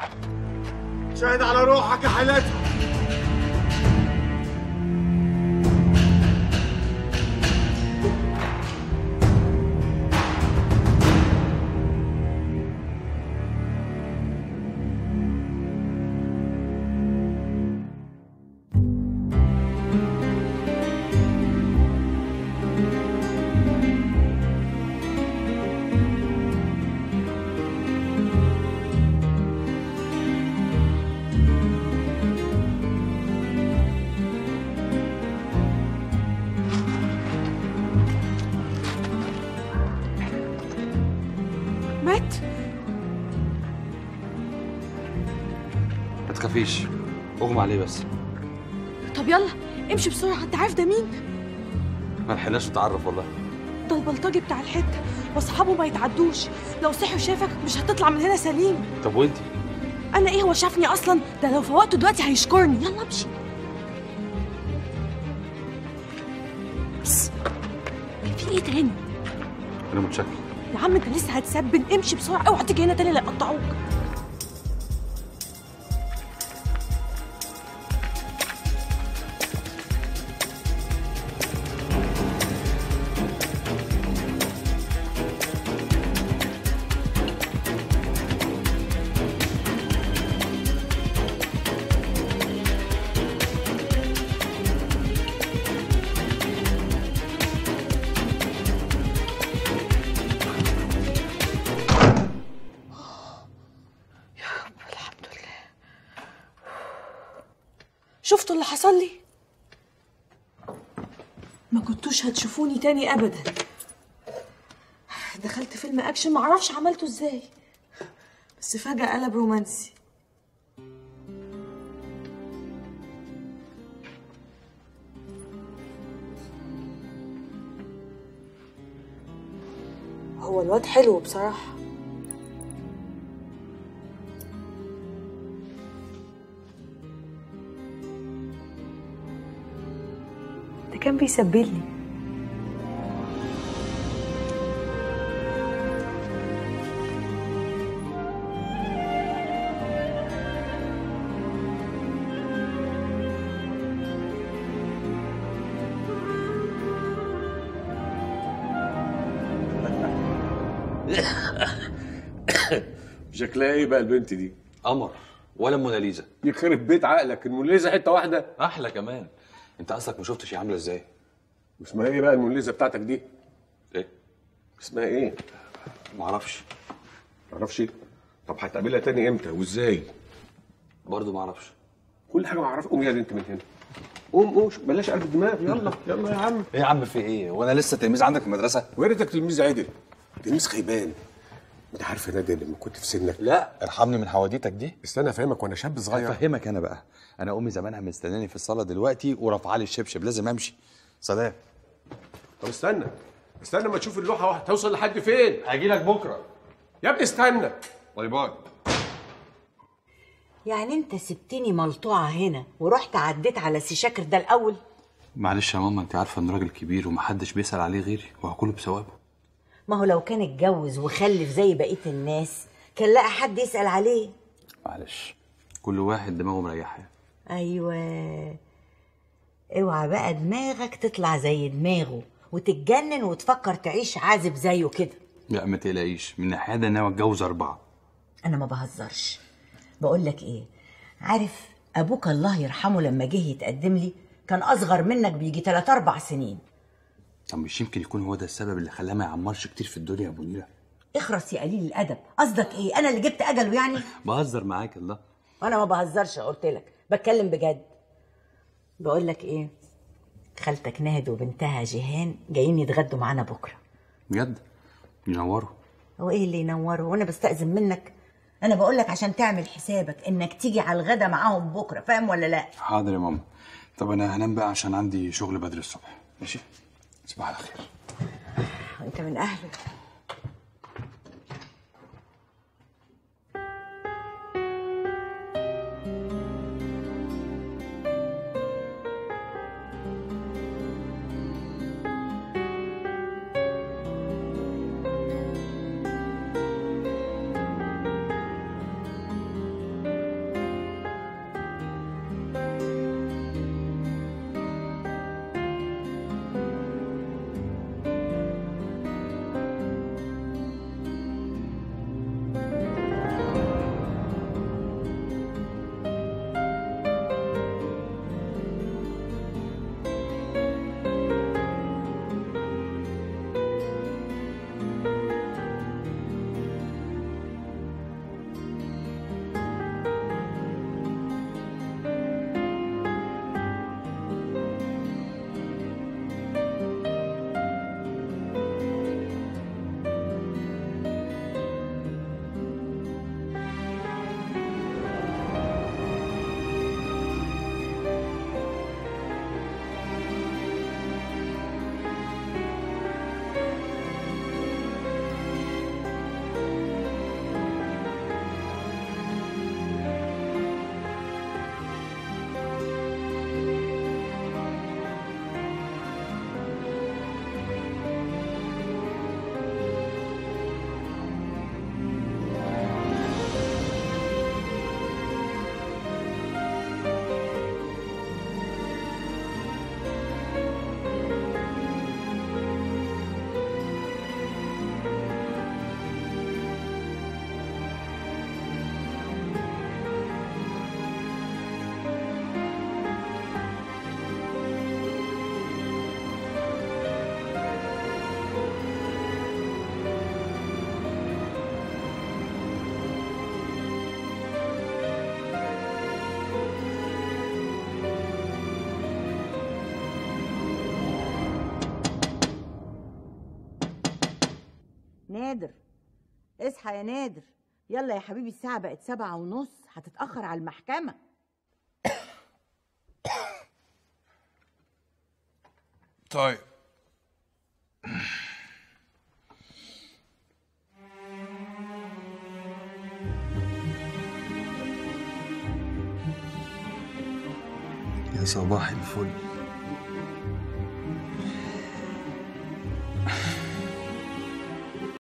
شاهد على روحك يا حالتها مات ما تخافيش اغمى عليه بس طب يلا امشي بسرعه انت عارف ده مين ما لحقناش نتعرف والله ده البلطجي بتاع الحته واصحابه ما يتعدوش لو صحي وشافك مش هتطلع من هنا سليم طب وانتي انا ايه هو شافني اصلا ده لو فوقته دلوقتي هيشكرني يلا امشي بس في ايه تاني انا متشكر يا عم انت لسه هتسبن امشي بسرعه اوعى تيجي هنا تاني لا يقطعوك الحمد لله شفتوا اللي حصل لي ما كنتوش هتشوفوني تاني ابدا دخلت فيلم اكشن معرفش عملته ازاي بس فجأة قلب رومانسي هو الواد حلو بصراحة ده كان بيسبلني شكلها ايه بقى البنت دي؟ قمر ولا موناليزا يخرب بيت عقلك الموناليزا حته واحده احلى كمان انت اصلك ما شفتش هي عامله ازاي اسمها ايه بقى الموناليزا بتاعتك دي؟ ايه اسمها ايه؟ ما اعرفش معرفش طب هتقابلها تاني امتى وازاي؟ برضه ما اعرفش كل حاجه معرفش قوم يا انت من هنا قوم قوم بلاش قلب دماغ يلا يلا يا عم ايه يا عم في ايه وانا لسه تلميذ عندك في المدرسه ويا ريتك تلميذ عدل تلميذ خيبان انت عارف يا نادي لما كنت في سنك لا ارحمني من حواديتك دي استنى افهمك وانا شاب صغير افهمك انا بقى انا امي زمانها مستناني في الصاله دلوقتي ورافعه لي الشبشب لازم امشي سلام طب استنى استنى ما تشوف اللوحه هتوصل لحد فين هاجي لك بكره يا ابني استنى باي باي يعني انت سبتني ملطوعه هنا ورحت عديت على سي شاكر ده الاول معلش يا ماما انت عارفه ان راجل كبير ومحدش بيسال عليه غيري وهكله بثوابه ما هو لو كان اتجوز وخلف زي بقيه الناس كان لقى حد يسال عليه معلش كل واحد دماغه مريحه ايوه اوعى بقى دماغك تطلع زي دماغه وتتجنن وتفكر تعيش عازب زيه كده لا ما تقلقيش من ناحيه ده انا اتجوز اربعه انا ما بهزرش بقول لك ايه عارف ابوك الله يرحمه لما جه يتقدم لي كان اصغر منك بيجي 3 4 سنين طب مش يمكن يكون هو ده السبب اللي خلاه ما يعمرش كتير في الدنيا يا ابو نيره اخرس يا قليل الادب قصدك ايه انا اللي جبت اجله يعني بهزر معاك الله وانا ما بهزرش قلت لك بتكلم بجد بقول لك ايه خالتك نهد وبنتها جيهان جايين يتغدوا معانا بكره بجد ينوروا هو ايه اللي ينوره وانا بستأذن منك انا بقول لك عشان تعمل حسابك انك تيجي على الغدا معاهم بكره فاهم ولا لا حاضر يا ماما طب انا هنام بقى عشان عندي شغل بدري الصبح ماشي تصبح على خير انت من اهله نادر اصحى يا نادر يلا يا حبيبي الساعة بقت سبعة ونص هتتأخر على المحكمة طيب يا صباح الفل